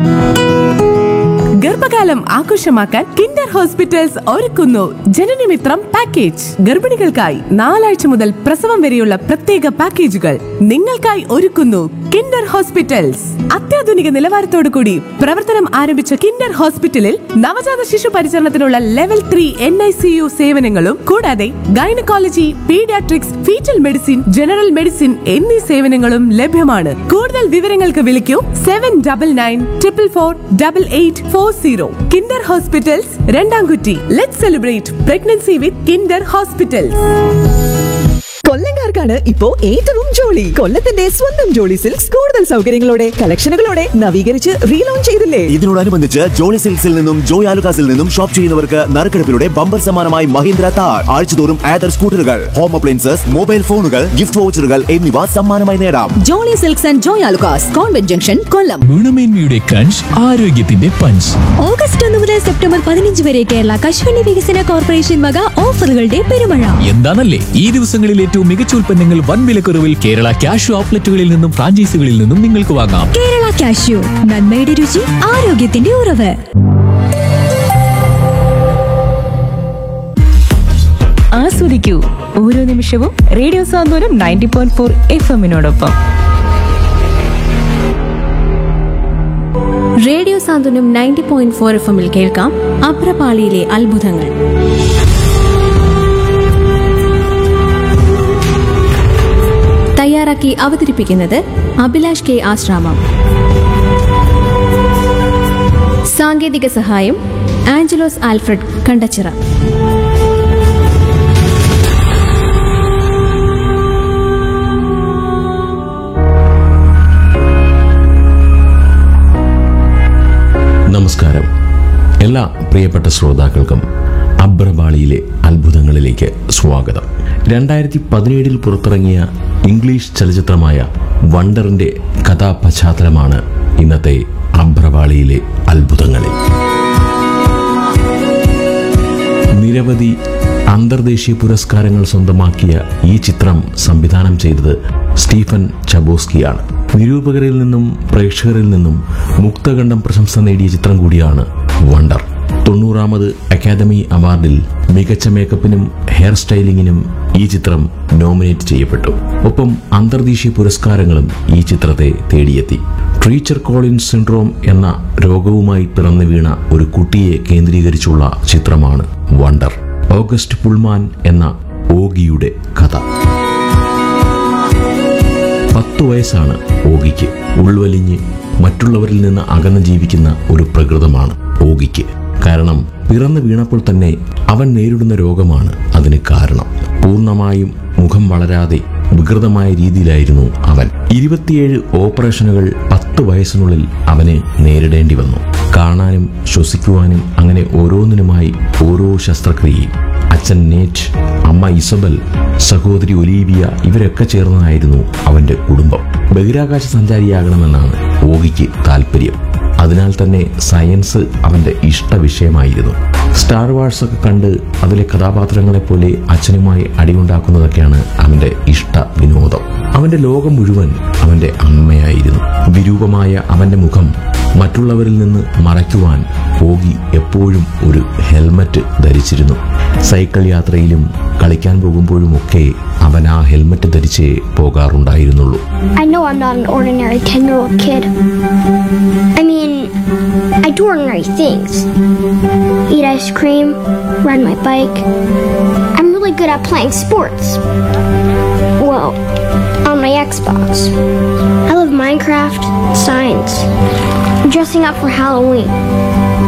ഗർഭകാലം ആഘോഷമാക്കാൻ Kinder hospitals ഒരുക്കുന്നു ജനനമിത്രം പാക്കേജ് ഗർഭിണികൾക്കായി നാലാഴ്ച മുതൽ പ്രസവം വരെയുള്ള പ്രത്യേക പാക്കേജുകൾ നിങ്ങൾക്കായി ഒരുക്കുന്നു കിൻഡർ ഹോസ്പിറ്റൽസ് അത്യാധുനിക നിലവാരത്തോടു കൂടി പ്രവർത്തനം ആരംഭിച്ച കിൻഡർ ഹോസ്പിറ്റലിൽ നവജാത ശിശു പരിചരണത്തിനുള്ള level three N I C U സേവനങ്ങളും കൂടാതെ gynaecology paediatrics foetal medicine general medicine എന്നീ സേവനങ്ങളും ലഭ്യമാണ് കൂടുതൽ വിവരങ്ങൾക്ക് വിളിക്കൂ seven double nine triple four double eight four zero Kinder hospitals Randamkutty let celebrate pregnancy with Kinder hospitals കൊല്ലംകാർക്കാണ് ഇപ്പോ ഏറ്റവും ജോളി കൊല്ലത്തിന്റെ സ്വന്തം ജോളി സിൽക്സ് കൂടുതൽ സൗകര്യങ്ങളോടെ കളക്ഷനുകളോടെ നവീകരിച്ച് റീലോഞ്ച് ചെയ്തില്ലേ ഇതിനോടനുബന്ധിച്ച് ജോളി സിൽക്സിൽ നിന്നും ജോയ് ആലുകാസിൽ നിന്നും ഷോപ്പ് ചെയ്യുന്നവർക്ക് നറുക്കെടുപ്പിലൂടെ ബമ്പർ സമ്മാനമായി മഹീന്ദ്ര താർ ആഴ്ചതോറും ആദർ സ്കൂട്ടറുകൾ ഹോം അപ്ലയൻസസ് മൊബൈൽ ഫോണുകൾ ഗിഫ്റ്റ് വൗച്ചറുകൾ എന്നിവ സമ്മാനമായി നേടാം Jolly Silks and Joy Alukkas convent junction Kollam ഗുണമേന്മയുടെ ക്രഞ്ച് ആരോഗ്യത്തിന്റെ പഞ്ച് ഓഗസ്റ്റ് ഒന്ന് മുതൽ സെപ്റ്റംബർ പതിനഞ്ച് വരെ കേരള കശുവണ്ടി വികസന കോർപ്പറേഷൻ വക ഓഫറുകളുടെ പെരുമഴ എന്താണല്ലേ ഈ ദിവസങ്ങളിൽ ഏറ്റവും മികച്ച ഉൽപ്പന്നങ്ങൾ വൻ വിലക്കുറവിൽ കേരള ക്യാഷ് ഔട്ട്ലെറ്റുകളിൽ നിന്നും ഫ്രാഞ്ചൈസികളിൽ നിന്നും നിങ്ങൾക്ക് വാങ്ങാം കേരള കാഷ്യൂ നന്മയുടെ രുചി ആരോഗ്യത്തിന്റെ ഉറവ് ആസ്വദിക്കൂ ഓരോ നിമിഷവും radio Santhwanam ninety point four F എമ്മിനോടൊപ്പം radio Santhwanam ninety point four F എമ്മിൽ കേൾക്കാം അഭ്രപാളിയിലെ അത്ഭുതങ്ങൾ തയ്യാറാക്കി അവതരിപ്പിക്കുന്നത് അഭിലാഷ് കെ ആശ്രാമം സാങ്കേതിക സഹായം ആഞ്ചലോസ് ആൽഫ്രഡ് കണ്ടച്ചിറ നമസ്കാരം എല്ലാ പ്രിയപ്പെട്ട ശ്രോതാക്കൾക്കും അബ്രപാളിയിലെ അത്ഭുതങ്ങളിലേക്ക് സ്വാഗതം രണ്ടായിരത്തി പതിനേഴിൽ പുറത്തിറങ്ങിയ ഇംഗ്ലീഷ് ചലച്ചിത്രമായ വണ്ടറിന്റെ കഥാപശ്ചാത്തലമാണ് ഇന്നത്തെ അബ്രപാളിയിലെ അത്ഭുതങ്ങളിൽ നിരവധി അന്തർദേശീയ പുരസ്കാരങ്ങൾ സ്വന്തമാക്കിയ ഈ ചിത്രം സംവിധാനം ചെയ്തത് സ്റ്റീഫൻ ചബോസ്കിയാണ് നിരൂപകരിൽ നിന്നും പ്രേക്ഷകരിൽ നിന്നും മുക്തകണ്ഠം പ്രശംസ നേടിയ ചിത്രം കൂടിയാണ് വണ്ടർ തൊണ്ണൂറാമത് അക്കാദമി അവാർഡിൽ മികച്ച മേക്കപ്പിനും ഹെയർ സ്റ്റൈലിങ്ങിനും ഈ ചിത്രം നോമിനേറ്റ് ചെയ്യപ്പെട്ടു ഒപ്പം അന്തർദേശീയ പുരസ്കാരങ്ങളും ഈ ചിത്രത്തെ തേടിയെത്തി ട്രീച്ചർ കോളിൻ സിൻഡ്രോം എന്ന രോഗവുമായി പിറന്നു വീണ ഒരു കുട്ടിയെ കേന്ദ്രീകരിച്ചുള്ള ചിത്രമാണ് വണ്ടർ ഓഗസ്റ്റ് പുൾമാൻ എന്ന ഓഗിയുടെ കഥ പത്തു വയസ്സാണ് ഓഗിക്ക് ഉൾവലിഞ്ഞ് മറ്റുള്ളവരിൽ നിന്ന് അകന്ന് ജീവിക്കുന്ന ഒരു പ്രകൃതമാണ് ഓഗിക്ക് കാരണം പിറന്നു വീണപ്പോൾ തന്നെ അവൻ നേരിടുന്ന രോഗമാണ് അതിന് കാരണം പൂർണ്ണമായും മുഖം വളരാതെ വികൃതമായ രീതിയിലായിരുന്നു അവൻ ഇരുപത്തിയേഴ് ഓപ്പറേഷനുകൾ പത്ത് വയസ്സിനുള്ളിൽ അവന് നേരിടേണ്ടി വന്നു കാണാനും ശ്വസിക്കുവാനും അങ്ങനെ ഓരോന്നിനുമായി ഓരോ ശസ്ത്രക്രിയയും അച്ഛൻ നേറ്റ് അമ്മ ഇസബൽ സഹോദരി ഒലീവിയ ഇവരൊക്കെ ചേർന്നതായിരുന്നു അവന്റെ കുടുംബം ബഹിരാകാശ സഞ്ചാരിയാകണമെന്നാണ് ഓഗിക്ക് താല്പര്യം അതിനാൽ തന്നെ സയൻസ് അവന്റെ ഇഷ്ട വിഷയമായിരുന്നു സ്റ്റാർ വാഴ്സ് ഒക്കെ കണ്ട് അതിലെ കഥാപാത്രങ്ങളെ പോലെ അച്ഛനുമായി അടിയുണ്ടാക്കുന്നതൊക്കെയാണ് അവന്റെ ഇഷ്ട വിനോദം അവന്റെ ലോകം മുഴുവൻ അവന്റെ അമ്മയായിരുന്നു വിരൂപമായ അവന്റെ മുഖം മറ്റുള്ളവരിൽ നിന്ന് മറയ്ക്കുവാൻ ഓഗി എപ്പോഴും ഒരു ഹെൽമറ്റ് ധരിച്ചിരുന്നു സൈക്കിൾ യാത്രയിലും കളിക്കാൻ പോകുമ്പോഴുമൊക്കെ അവൻ ആ ഹെൽമറ്റ് ധരിച്ചേ പോകാറുണ്ടായിരുന്നുള്ളൂ I know I'm not an ordinary 10 year old kid. I mean, I do ordinary things eat ice cream, ride my bike. I'm really good at playing sports. Well, on my Xbox. I love Minecraft, science, dressing up for Halloween.